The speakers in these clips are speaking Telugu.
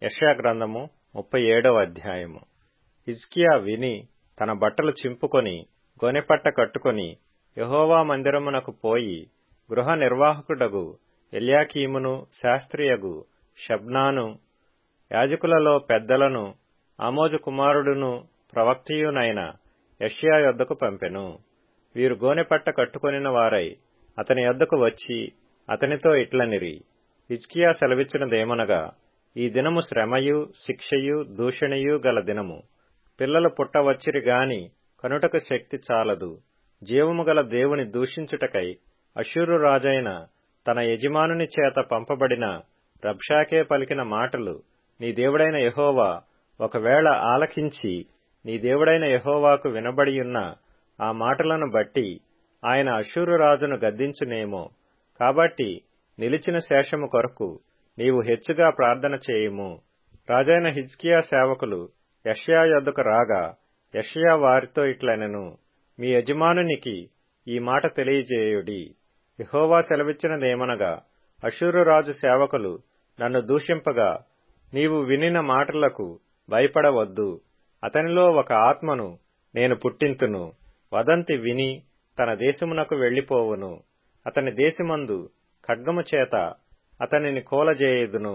యెషయా గ్రంథము ముప్పై ఏడవ అధ్యాయము హిజ్కియా విని తన బట్టలు చింపుకొని గొనెపట్ట కట్టుకొని యెహోవా మందిరమునకు పోయి గృహ నిర్వాహకుడగు ఎల్యాకీమును శాస్త్రియగు షబ్నాను యాజకులలో పెద్దలను ఆమోజు కుమారుడును ప్రవక్తయునైన యెషయా యొద్దకు పంపెను వీరు గోనెపట్ట కట్టుకొనిన వారై అతని యొద్దకు వచ్చి అతనితో ఇట్లనిరి హిజ్కియా సెలవిచ్చినదేమనగా ఈ దినము శ్రమయు శిక్షయు దూషణయు గల దినము పిల్లలు పుట్టవచ్చిరి గాని కనుటకు శక్తి చాలదు జీవము గల దేవుని దూషించుటకై అశూరు రాజైన తన యజమానుని చేత పంపబడిన రబ్షాకే పలికిన మాటలు నీ దేవుడైన యహోవా ఒకవేళ ఆలకించి నీ దేవుడైన యహోవాకు వినబడియున్న ఆ మాటలను బట్టి ఆయన అశూరు రాజును గద్దించునేమో కాబట్టి నిలిచిన శేషము కొరకు నీవు హెచ్చుగా ప్రార్థన చేయుము రాజైన హిజ్కియా సేవకులు యష్యా యొద్దకు రాగా యష్యా వారితో ఇట్లనెను మీ యజమానునికి ఈ మాట తెలియజేయుడి యహోవా సెలవిచ్చినదేమనగా అశూరు రాజు సేవకులు నన్ను దూషింపగా నీవు వినిన మాటలకు భయపడవద్దు అతనిలో ఒక ఆత్మను నేను పుట్టింతును వదంతి విని తన దేశమునకు వెళ్లిపోవును అతని దేశమందు ఖడ్గము చేత అతనిని కోలజేయుదును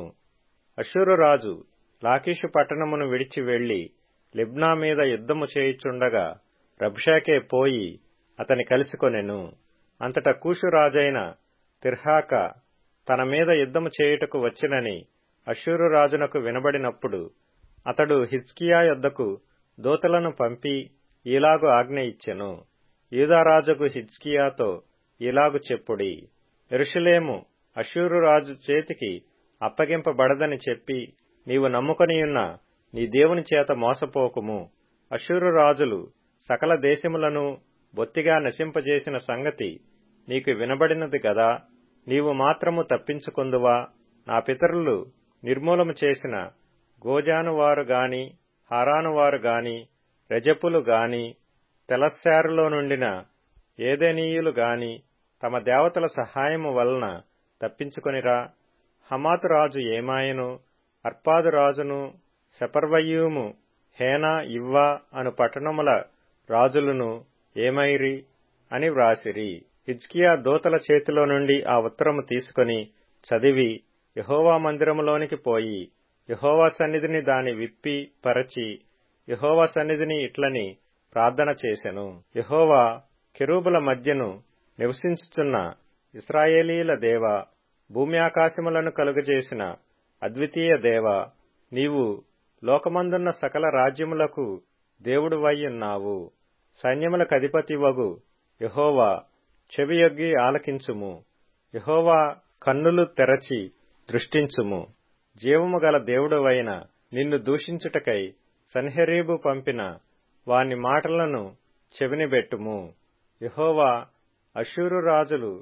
అశూరు రాజు లాకీషు పట్టణమును విడిచి వెళ్లి లిబ్నా మీద యుద్ధము చేయుచుండగా రబ్షాకే పోయి అతని కలిసికొనెను అంతట కూషు రాజైన తిర్హాక తన మీద యుద్ధము చేయుటకు వచ్చినని అశూరు రాజునకు వినబడినప్పుడు అతడు హిజ్కియా యొద్దకు దూతలను పంపి ఈలాగు ఆజ్ఞ ఇచ్చెను యూదారాజుకు హిజ్కియాతో ఇలాగు చెప్పుడి ఎరుషలేము అశూరు రాజు చేతికి అప్పగింపబడదని చెప్పి నీవు నమ్ముకొనియున్న నీ దేవుని చేత మోసపోకుము అశూరు రాజులు సకల దేశములను బొత్తిగా నశింపజేసిన సంగతి నీకు వినబడినది గదా నీవు మాత్రము తప్పించుకుందువా నా పితరులు నిర్మూలము చేసిన గోజానువారు గాని హారానువారు గాని రెజపులు గాని తెలస్సారులో నుండిన ఏదెనీయులు గాని తమ దేవతల సహాయము వలన తప్పించుకొనిరా హమాతు రాజు ఏమాయను అర్పాదు రాజును శపర్వయ్యూము హేనా ఇవ్వా అను పట్టణముల రాజులను ఏమైరి అని వ్రాసిరి హిజ్కియా దూతల చేతిలో నుండి ఆ ఉత్తరము తీసుకుని చదివి యహోవా మందిరములోనికి పోయి యహోవా సన్నిధిని దాని విప్పి పరచి యహోవా సన్నిధిని ఇట్లని ప్రార్థన చేసెను యహోవా కెరూబుల మధ్యను నివసించుచున్న ఇస్రాయేలీల దేవ భూమి ఆకాశములను కలుగజేసిన అద్వితీయ దేవ నీవు లోకమందున్న సకల రాజ్యములకు దేవుడు ఉన్నావు సైన్యములకు అధిపతివగు యహోవా చెవియొగ్గి ఆలకించుము యహోవా కన్నులు తెరచి దృష్టించుము జీవము గల దేవుడవైన నిన్ను దూషించుటకై సన్హెరీబు పంపిన వాని మాటలను చెవినిబెట్టుము యహోవా అశూరు రాజులు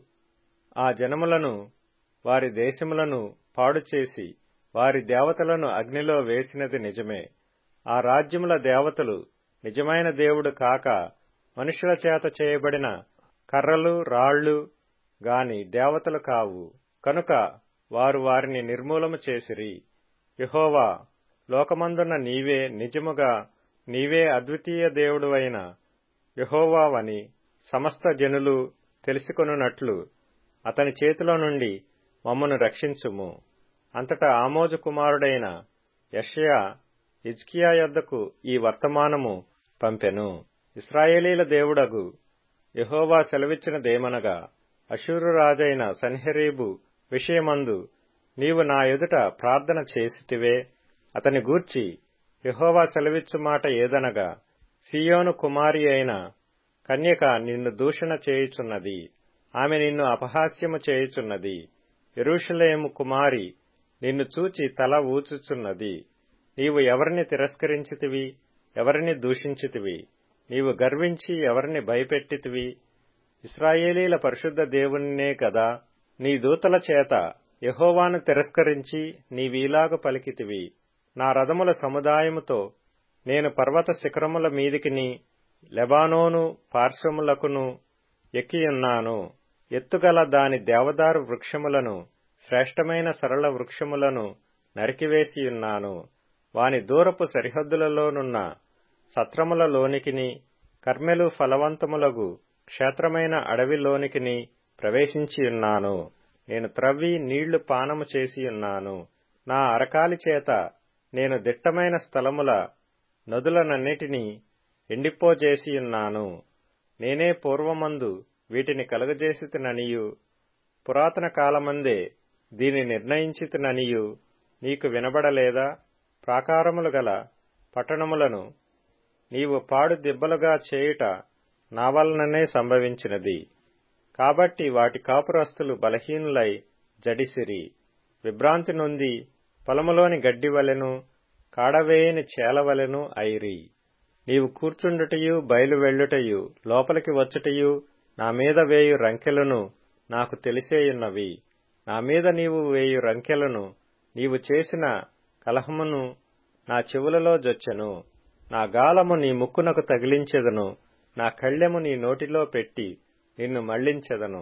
ఆ జనములను వారి దేశములను పాడుచేసి వారి దేవతలను అగ్నిలో వేసినది నిజమే ఆ రాజ్యముల దేవతలు నిజమైన దేవుడు కాక మనుషుల చేత చేయబడిన కర్రలు రాళ్లు గాని దేవతలు కావు కనుక వారు వారిని నిర్మూలము చేసిరి యహోవా లోకమందున్న నీవే నిజముగా నీవే అద్వితీయ దేవుడు అయిన యహోవావని సమస్త జనులు తెలుసుకొనున్నట్లు అతని చేతిలో నుండి మమ్మను రక్షించుము అంతటా ఆమోజు కుమారుడైన యషయా హిజ్కియా యొద్దకు ఈ వర్తమానము పంపెను ఇస్రాయేలీల దేవుడగు యహోవా సెలవిచ్చినదేమనగా అశూరు రాజైన సన్హెరీబు విషయమందు నీవు నా ఎదుట ప్రార్థన చేసితివే అతని గూర్చి యహోవా సెలవిచ్చు మాట ఏదనగా సియోను కుమారి అయిన కన్యక నిన్ను దూషణ చేయుచున్నది ఆమె నిన్ను అపహాస్యము చేయుచున్నది ఎరుషలేము కుమారి నిన్ను చూచి తల ఊచుచున్నది నీవు ఎవరిని తిరస్కరించితివి ఎవరిని దూషించితివి నీవు గర్వించి ఎవరిని భయపెట్టితివి ఇస్రాయేలీల పరిశుద్ధ దేవునినే కదా నీ దూతల చేత యహోవాను తిరస్కరించి నీవీలాగు పలికితివి నా రథముల సముదాయముతో నేను పర్వత శిఖరముల మీదికిని లెబానోను పార్శ్వములకును ఎక్కియున్నాను ఎత్తుగల దాని దేవదారు వృక్షములను శ్రేష్టమైన సరళ వృక్షములను నరికివేసియున్నాను వాని దూరపు సరిహద్దులలోనున్న సత్రములలోనికిని కర్మెలు ఫలవంతములగు క్షేత్రమైన అడవిలోనికిని ప్రవేశించియున్నాను నేను త్రవ్వి నీళ్లు పానము చేసియున్నాను నా అరకాలి చేత నేను దిట్టమైన స్థలముల నదులనన్నిటినీ ఎండిపోజేసియున్నాను నేనే పూర్వమందు వీటిని కలుగజేసితిననియు పురాతన కాలమందే దీని నిర్ణయించితిననియు నీకు వినబడలేదా ప్రాకారములు గల పట్టణములను నీవు పాడు దిబ్బలుగా చేయుట నా వలననే సంభవించినది కాబట్టి వాటి కాపురస్తులు బలహీనులై జడిసిరి విభ్రాంతి నొంది పొలములోని గడ్డి వలెను కాడవేయని చేలవలెను ఐరి నీవు కూర్చుండుటయు బయలు వెళ్ళుటయు లోపలికి వచ్చుటయు నా మీద వేయు రంకెలను నాకు తెలిసేయున్నవి నా మీద నీవు వేయు రంకెలను నీవు చేసిన కలహమును నా చెవులలో జొచ్చెను నా గాలము నీ ముక్కునకు తగిలించెదను నా కళ్ళెము నీ నోటిలో పెట్టి నిన్ను మళ్లించెదను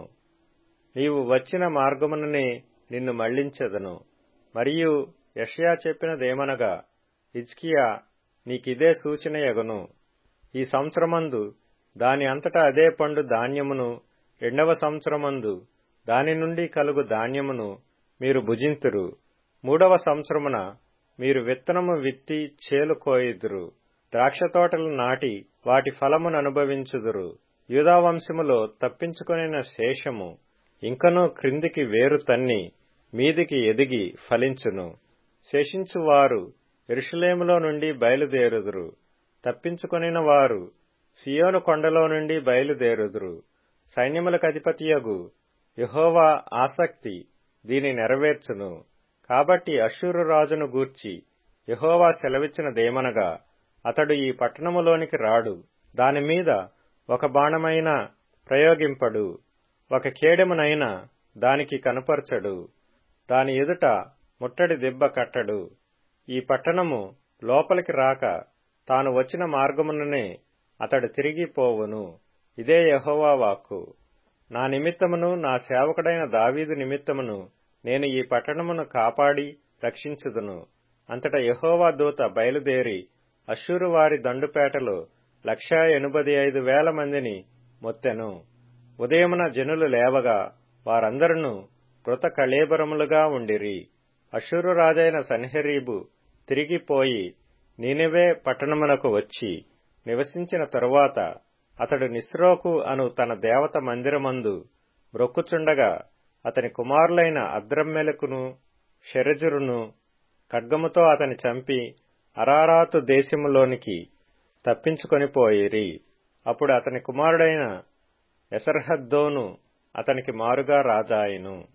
నీవు వచ్చిన మార్గముననే నిన్ను మళ్లించెదను మరియు యషయా చెప్పినదేమనగా హిజ్కియా నీకిదే సూచనయగును ఈ సంవత్సరమందు దాని అంతటా అదే పండు ధాన్యమును రెండవ సంవత్సరమందు దాని నుండి కలుగు ధాన్యమును మీరు భుజింతురు మూడవ సంవత్సరమున మీరు విత్తనము విత్తి చేలు కోయుదురు ద్రాక్ష తోటలు నాటి వాటి ఫలమును అనుభవించుదురు యూదావంశములో తప్పించుకొనిన శేషము ఇంకనూ క్రిందికి వేరు తన్ని మీదికి ఎదిగి ఫలించును శేషించువారు ఎరుషలేములో నుండి బయలుదేరుదురు తప్పించుకొనిన వారు సియోను కొండలో నుండి బయలుదేరుదురు సైన్యములకు అధిపతియగు యహోవా ఆసక్తి దీని నెరవేర్చును కాబట్టి అశ్షూరు రాజును గూర్చి యహోవా సెలవిచ్చినదేమనగా అతడు ఈ పట్టణములోనికి రాడు దానిమీద ఒక బాణమైన ప్రయోగింపడు ఒక కేడెమునైనా దానికి కనుపరచడు దాని ఎదుట ముట్టడి దిబ్బ కట్టడు ఈ పట్టణము లోపలికి రాక తాను వచ్చిన మార్గముననే అతడు తిరిగిపోవును ఇదే యహోవా వాక్కు నా నిమిత్తమును నా సేవకుడైన దావీదు నిమిత్తమును నేను ఈ పట్టణమును కాపాడి రక్షించుదును అంతట యహోవా దూత బయలుదేరి అశ్షూరు వారి దండుపేటలో లక్షా ఎనుబది ఐదు వేల మందిని మొత్తెను ఉదయమున జనులు లేవగా వారందరూ కృత కళేబరములుగా ఉండిరి అశ్షూరు రాజైన సన్హెరీబు తిరిగిపోయి నీనివే పట్టణమునకు వచ్చి నివసించిన తరువాత అతడు నిస్రోకు అను తన దేవత మందిరమందు బ్రొక్కుచుండగా అతని కుమారులైన అద్రమ్మెలకును షెరజురును ఖడ్గముతో అతని చంపి అరారాతు దేశములోనికి తప్పించుకొని పోయిరి అప్పుడు అతని కుమారుడైన ఎసర్హద్దోను అతనికి మారుగా రాజాయను